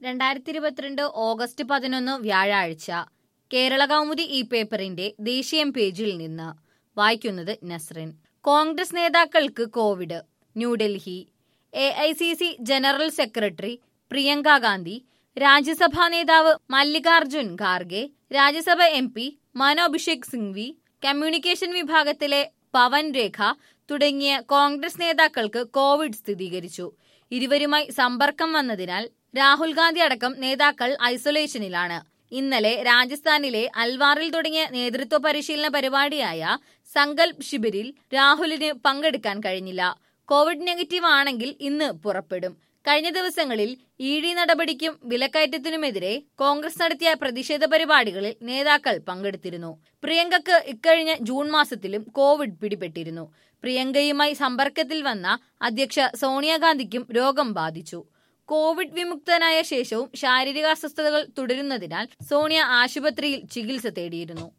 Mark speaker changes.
Speaker 1: രണ്ടായിരത്തി ഇരുപത്തിരണ്ട് ഓഗസ്റ്റ് പതിനൊന്ന് വ്യാഴാഴ്ച കേരള കൗമുദി ഈ പേപ്പറിന്റെ ദേശീയം പേജിൽ നിന്ന് വായിക്കുന്നത് നസ്രിൻ കോൺഗ്രസ് നേതാക്കൾക്ക് Covid New Delhi A I C C general secretary Priyanka Gandhi Rajya Sabha നേതാവ് Mallikarjun Kharge Rajya Sabha M P Manu Abhishek Singhvi communication വിഭാഗത്തിലെ പവൻ രേഖ തുടങ്ങിയ കോൺഗ്രസ് നേതാക്കൾക്ക് കോവിഡ് സ്ഥിരീകരിച്ചു ഇരുവരുമായി സമ്പർക്കം വന്നതിനാൽ രാഹുൽ ഗാന്ധി അടക്കം നേതാക്കൾ ഐസൊലേഷനിലാണ് ഇന്നലെ രാജസ്ഥാനിലെ അൽവാറിൽ തുടങ്ങിയ നേതൃത്വ പരിശീലന പരിപാടിയായ സങ്കൽപ് ശിബിരിൽ രാഹുലിന് പങ്കെടുക്കാൻ കഴിഞ്ഞില്ല കോവിഡ് നെഗറ്റീവ് ആണെങ്കിൽ ഇന്ന് പുറപ്പെടും കഴിഞ്ഞ ദിവസങ്ങളിൽ ഇ ഡി നടപടിക്കും വിലക്കയറ്റത്തിനുമെതിരെ കോൺഗ്രസ് നടത്തിയ പ്രതിഷേധ പരിപാടികളിൽ നേതാക്കൾ പങ്കെടുത്തിരുന്നു പ്രിയങ്കക്ക് ഇക്കഴിഞ്ഞ ജൂൺ മാസത്തിലും കോവിഡ് പിടിപെട്ടിരുന്നു പ്രിയങ്കയുമായി സമ്പർക്കത്തിൽ വന്ന അധ്യക്ഷ സോണിയാഗാന്ധിക്കും രോഗം ബാധിച്ചു കോവിഡ് വിമുക്തനായ ശേഷവും ശാരീരിക അസ്വസ്ഥതകൾ തുടരുന്നതിനാൽ സോണിയ ആശുപത്രിയിൽ ചികിത്സ തേടിയിരുന്നു